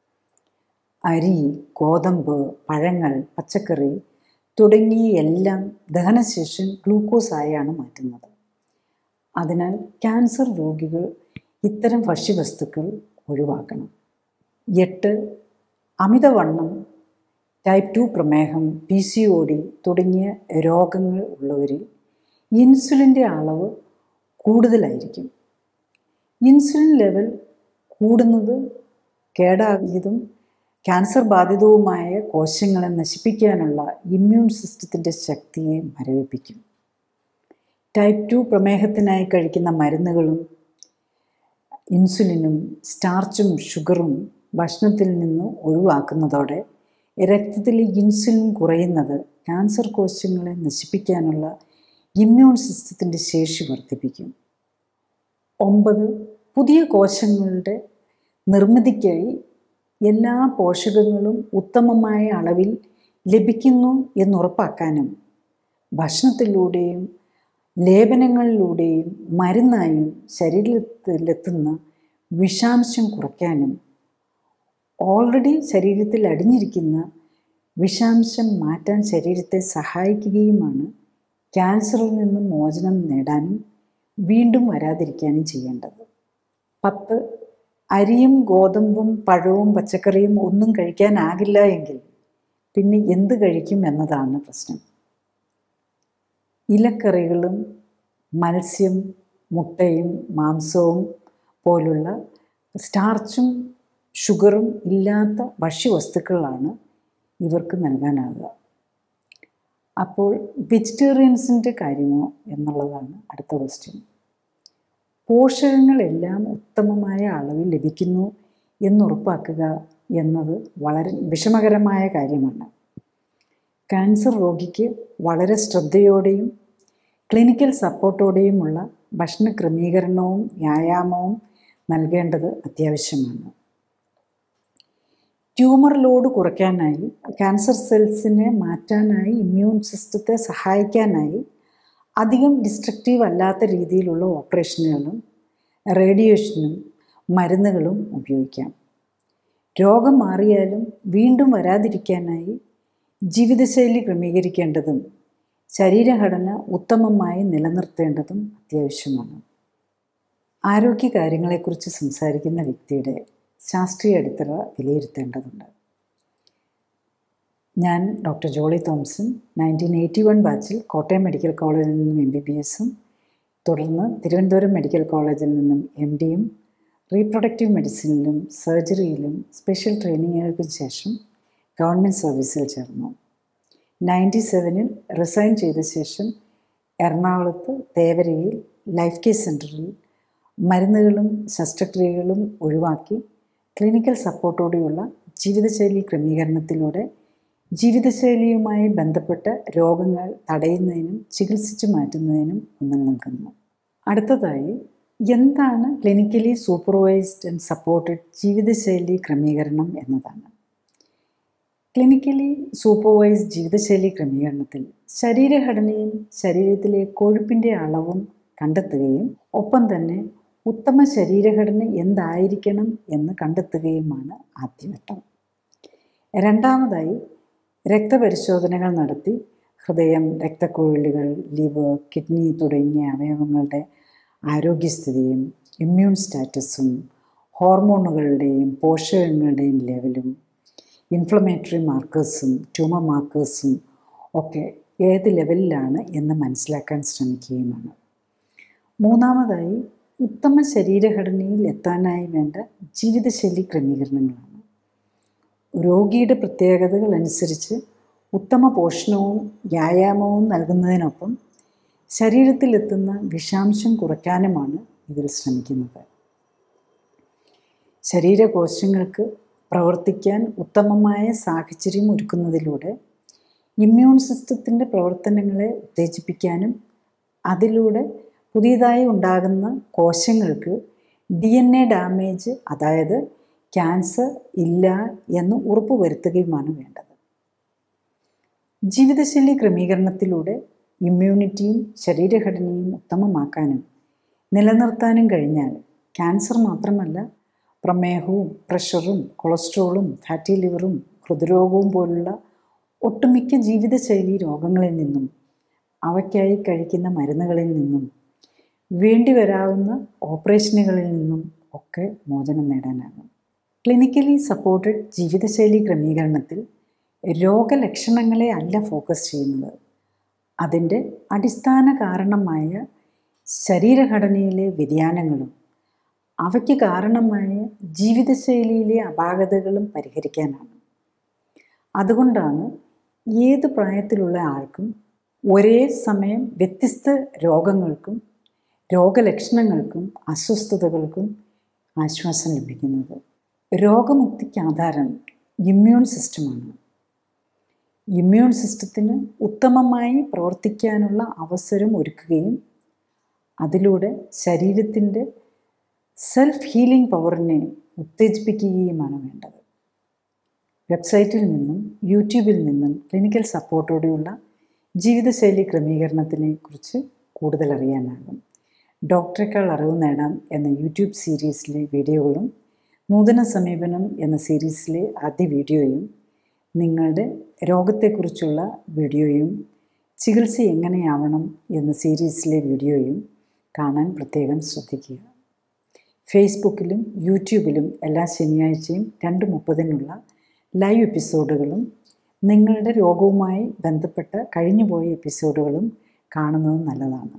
അരി ഗോതമ്പ് പഴങ്ങൾ പച്ചക്കറി തുടങ്ങിയ എല്ലാം ദഹനശേഷം ഗ്ലൂക്കോസായാണ് മാറ്റുന്നത് അതിനാൽ ക്യാൻസർ രോഗികൾ ഇത്തരം ഭക്ഷ്യവസ്തുക്കൾ ഒഴിവാക്കണം എട്ട് അമിതവണ്ണം ടൈപ്പ് ടു പ്രമേഹം പി സി ഒ ഡി തുടങ്ങിയ രോഗങ്ങൾ ഉള്ളവരിൽ ഇൻസുലിൻ്റെ അളവ് കൂടുതലായിരിക്കും ഇൻസുലിൻ ലെവൽ കൂടുന്നത് കേടാകിയതും ക്യാൻസർ ബാധിതവുമായ കോശങ്ങളെ നശിപ്പിക്കാനുള്ള ഇമ്മ്യൂൺ സിസ്റ്റത്തിൻ്റെ ശക്തിയെ മരവിപ്പിക്കും ടൈപ്പ് ടു പ്രമേഹത്തിനായി കഴിക്കുന്ന മരുന്നുകളും ഇൻസുലിനും സ്റ്റാർച്ചും ഷുഗറും ഭക്ഷണത്തിൽ നിന്ന് ഒഴിവാക്കുന്നതോടെ രക്തത്തിലെ ഇൻസുലിൻ കുറയുന്നത് ക്യാൻസർ കോശങ്ങളെ നശിപ്പിക്കാനുള്ള ഇമ്മ്യൂൺ സിസ്റ്റത്തിൻ്റെ ശേഷി വർദ്ധിപ്പിക്കും ഒമ്പത് പുതിയ കോശങ്ങളുടെ നിർമ്മിതിക്കായി എല്ലാ പോഷകങ്ങളും ഉത്തമമായ അളവിൽ ലഭിക്കുന്നു എന്നുറപ്പാക്കാനും ഭക്ഷണത്തിലൂടെയും ലേപനങ്ങളിലൂടെയും മരുന്നായും ശരീരത്തിലെത്തുന്ന വിഷാംശം കുറയ്ക്കാനും ഓൾറെഡി ശരീരത്തിൽ അടിഞ്ഞിരിക്കുന്ന വിഷാംശം മാറ്റാൻ ശരീരത്തെ സഹായിക്കുകയുമാണ് ക്യാൻസറിൽ നിന്ന് മോചനം നേടാനും വീണ്ടും വരാതിരിക്കാനും ചെയ്യേണ്ടത് പത്ത് അരിയും ഗോതമ്പും പഴവും പച്ചക്കറിയും ഒന്നും കഴിക്കാനാകില്ല എങ്കിൽ പിന്നെ എന്ത് കഴിക്കും എന്നതാണ് പ്രശ്നം ഇലക്കറികളും മത്സ്യം മുട്ടയും മാംസവും പോലുള്ള സ്റ്റാർച്ചും ഷുഗറും ഇല്ലാത്ത ഭക്ഷ്യവസ്തുക്കളാണ് ഇവർക്ക് നൽകാനാകുക അപ്പോൾ വെജിറ്റേറിയൻസിൻ്റെ കാര്യമോ എന്നുള്ളതാണ് അടുത്ത ക്വസ്റ്റ്യൻ പോഷകങ്ങളെല്ലാം ഉത്തമമായ അളവിൽ ലഭിക്കുന്നു എന്നുറപ്പാക്കുക എന്നത് വളരെ വിഷമകരമായ കാര്യമാണ് ക്യാൻസർ രോഗിക്ക് വളരെ ശ്രദ്ധയോടെയും ക്ലിനിക്കൽ സപ്പോർട്ടോടെയുമുള്ള ഭക്ഷണ ക്രമീകരണവും വ്യായാമവും നൽകേണ്ടത് അത്യാവശ്യമാണ് ട്യൂമർ ലോഡ് കുറയ്ക്കാനായി ക്യാൻസർ സെൽസിനെ മാറ്റാനായി ഇമ്മ്യൂൺ സിസ്റ്റത്തെ സഹായിക്കാനായി അധികം ഡിസ്ട്രക്റ്റീവ് അല്ലാത്ത രീതിയിലുള്ള ഓപ്പറേഷനുകളും റേഡിയേഷനും മരുന്നുകളും ഉപയോഗിക്കാം രോഗം മാറിയാലും വീണ്ടും വരാതിരിക്കാനായി ജീവിതശൈലി ക്രമീകരിക്കേണ്ടതും ശരീരഘടന ഉത്തമമായി നിലനിർത്തേണ്ടതും അത്യാവശ്യമാണ് ആരോഗ്യകാര്യങ്ങളെക്കുറിച്ച് സംസാരിക്കുന്ന വ്യക്തിയുടെ ശാസ്ത്രീയ അടിത്തറ വിലയിരുത്തേണ്ടതുണ്ട് ഞാൻ doctor Jolly Thomson nineteen eighty one ബാച്ചിൽ കോട്ടയം മെഡിക്കൽ കോളേജിൽ നിന്നും എം ബി ബി എസും തുടർന്ന് തിരുവനന്തപുരം മെഡിക്കൽ കോളേജിൽ നിന്നും എം ഡിയും റീപ്രൊഡക്റ്റീവ് മെഡിസിനിലും സർജറിയിലും സ്പെഷ്യൽ ട്രെയിനിങ്ങുകൾക്കും ശേഷം ഗവൺമെൻറ് സർവീസിൽ ചേർന്നു നയൻറ്റി സെവനിൽ റിസൈൻ ചെയ്ത ശേഷം എറണാകുളത്ത് തേവരയിൽ ലൈഫ് കെയർ സെൻറ്ററിൽ മരുന്നുകളും ശസ്ത്രക്രിയകളും ഒഴിവാക്കി ക്ലിനിക്കൽ സപ്പോർട്ടോടെയുള്ള ജീവിതശൈലി ക്രമീകരണത്തിലൂടെ ജീവിതശൈലിയുമായി ബന്ധപ്പെട്ട രോഗങ്ങൾ തടയുന്നതിനും ചികിത്സിച്ചു മാറ്റുന്നതിനും ഊന്നൽ നൽകുന്നു അടുത്തതായി എന്താണ് ക്ലിനിക്കലി സൂപ്പർവൈസ്ഡ് ആൻഡ് സപ്പോർട്ടഡ് ജീവിതശൈലി ക്രമീകരണം എന്നതാണ് ക്ലിനിക്കലി സൂപ്പർവൈസ്ഡ് ജീവിതശൈലി ക്രമീകരണത്തിൽ ശരീരഘടനയും ശരീരത്തിലെ കൊഴുപ്പിൻ്റെ അളവും കണ്ടെത്തുകയും ഒപ്പം തന്നെ ഉത്തമ ശരീരഘടന എന്തായിരിക്കണം എന്ന് കണ്ടെത്തുകയുമാണ് ആദ്യഘട്ടം രണ്ടാമതായി രക്തപരിശോധനകൾ നടത്തി ഹൃദയം രക്തക്കുഴലുകൾ ലിവർ കിഡ്നി തുടങ്ങിയ അവയവങ്ങളുടെ ആരോഗ്യസ്ഥിതിയും ഇമ്മ്യൂൺ സ്റ്റാറ്റസും ഹോർമോണുകളുടെയും പോഷകങ്ങളുടെയും ലെവലും ഇൻഫ്ലമേറ്ററി മാർക്കേഴ്സും ട്യൂമർ മാർക്കേഴ്സും ഒക്കെ ഏത് ലെവലിലാണ് എന്ന് മനസ്സിലാക്കാൻ ശ്രമിക്കുകയുമാണ് മൂന്നാമതായി ഉത്തമ ശരീരഘടനയിൽ എത്താനായി വേണ്ട ജീവിതശൈലി ക്രമീകരണങ്ങളാണ് രോഗിയുടെ പ്രത്യേകതകൾ അനുസരിച്ച് ഉത്തമ പോഷണവും വ്യായാമവും നൽകുന്നതിനൊപ്പം ശരീരത്തിലെത്തുന്ന വിഷാംശം കുറയ്ക്കാനുമാണ് ഇതിൽ ശ്രമിക്കുന്നത് ശരീരകോശങ്ങൾക്ക് പ്രവർത്തിക്കാൻ ഉത്തമമായ സാഹചര്യം ഒരുക്കുന്നതിലൂടെ ഇമ്മ്യൂൺ സിസ്റ്റത്തിൻ്റെ പ്രവർത്തനങ്ങളെ ഉത്തേജിപ്പിക്കാനും അതിലൂടെ പുതിയതായി ഉണ്ടാകുന്ന കോശങ്ങൾക്ക് ഡി എൻ എ ഡാമേജ് അതായത് ക്യാൻസർ ഇല്ല എന്ന് ഉറപ്പുവരുത്തുകയുമാണ് വേണ്ടത് ജീവിതശൈലി ക്രമീകരണത്തിലൂടെ ഇമ്മ്യൂണിറ്റിയും ശരീരഘടനയും ഉത്തമമാക്കാനും നിലനിർത്താനും കഴിഞ്ഞാൽ ക്യാൻസർ മാത്രമല്ല പ്രമേഹവും പ്രഷറും കൊളസ്ട്രോളും ഫാറ്റി ലിവറും ഹൃദ്രോഗവും പോലുള്ള ഒട്ടുമിക്ക ജീവിതശൈലി രോഗങ്ങളിൽ നിന്നും അവയ്ക്കായി കഴിക്കുന്ന മരുന്നുകളിൽ നിന്നും വേണ്ടി വരാവുന്ന ഓപ്പറേഷനുകളിൽ നിന്നും ഒക്കെ മോചനം നേടാനാകും ക്ലിനിക്കലി സപ്പോർട്ടഡ് ജീവിതശൈലി ക്രമീകരണത്തിൽ രോഗലക്ഷണങ്ങളെ അല്ല ഫോക്കസ് ചെയ്യുന്നത് അതിൻ്റെ അടിസ്ഥാന കാരണമായ ശരീരഘടനയിലെ വ്യതിയാനങ്ങളും അവയ്ക്ക് കാരണമായ ജീവിതശൈലിയിലെ അപാകതകളും പരിഹരിക്കാനാണ് അതുകൊണ്ടാണ് ഏത് പ്രായത്തിലുള്ള ആൾക്കും ഒരേ സമയം വ്യത്യസ്ത രോഗങ്ങൾക്കും രോഗലക്ഷണങ്ങൾക്കും അസ്വസ്ഥതകൾക്കും ആശ്വാസം ലഭിക്കുന്നത് രോഗമുക്തിക്ക് ആധാരം ഇമ്മ്യൂൺ സിസ്റ്റമാണ് ഇമ്മ്യൂൺ സിസ്റ്റത്തിന് ഉത്തമമായി പ്രവർത്തിക്കാനുള്ള അവസരം ഒരുക്കുകയും അതിലൂടെ ശരീരത്തിൻ്റെ സെൽഫ് ഹീലിംഗ് പവറിനെ ഉത്തേജിപ്പിക്കുകയുമാണ് വേണ്ടത് വെബ്സൈറ്റിൽ നിന്നും യൂട്യൂബിൽ നിന്നും ക്ലിനിക്കൽ സപ്പോർട്ടോടെയുള്ള ജീവിതശൈലി ക്രമീകരണത്തിനെ കുറിച്ച് കൂടുതൽ അറിയാനാകും ഡോക്ടറേക്കാൾ അറിവ് നേടാം എന്ന യൂട്യൂബ് സീരീസിലെ വീഡിയോകളും നൂതന സമീപനം എന്ന സീരീസിലെ ആദ്യ വീഡിയോയും നിങ്ങളുടെ രോഗത്തെക്കുറിച്ചുള്ള വീഡിയോയും ചികിത്സ എങ്ങനെയാവണം എന്ന സീരീസിലെ വീഡിയോയും കാണാൻ പ്രത്യേകം ശ്രദ്ധിക്കുക ഫേസ്ബുക്കിലും യൂട്യൂബിലും എല്ലാ ശനിയാഴ്ചയും രണ്ട് മുപ്പതിനുള്ള ലൈവ് എപ്പിസോഡുകളും നിങ്ങളുടെ രോഗവുമായി ബന്ധപ്പെട്ട കഴിഞ്ഞുപോയ എപ്പിസോഡുകളും കാണുന്നത് നല്ലതാണ്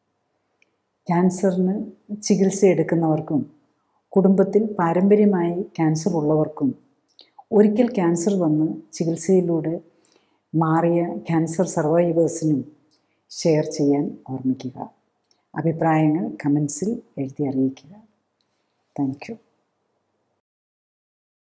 ക്യാൻസറിന് ചികിത്സ എടുക്കുന്നവർക്കും കുടുംബത്തിൽ പാരമ്പര്യമായി ക്യാൻസർ ഉള്ളവർക്കും ഒരിക്കൽ ക്യാൻസർ വന്ന് ചികിത്സയിലൂടെ മാറിയ ക്യാൻസർ സർവൈവേഴ്സിനും ഷെയർ ചെയ്യാൻ ഓർമ്മിക്കുക അഭിപ്രായങ്ങൾ കമൻസിൽ എഴുതി അറിയിക്കുക താങ്ക് യു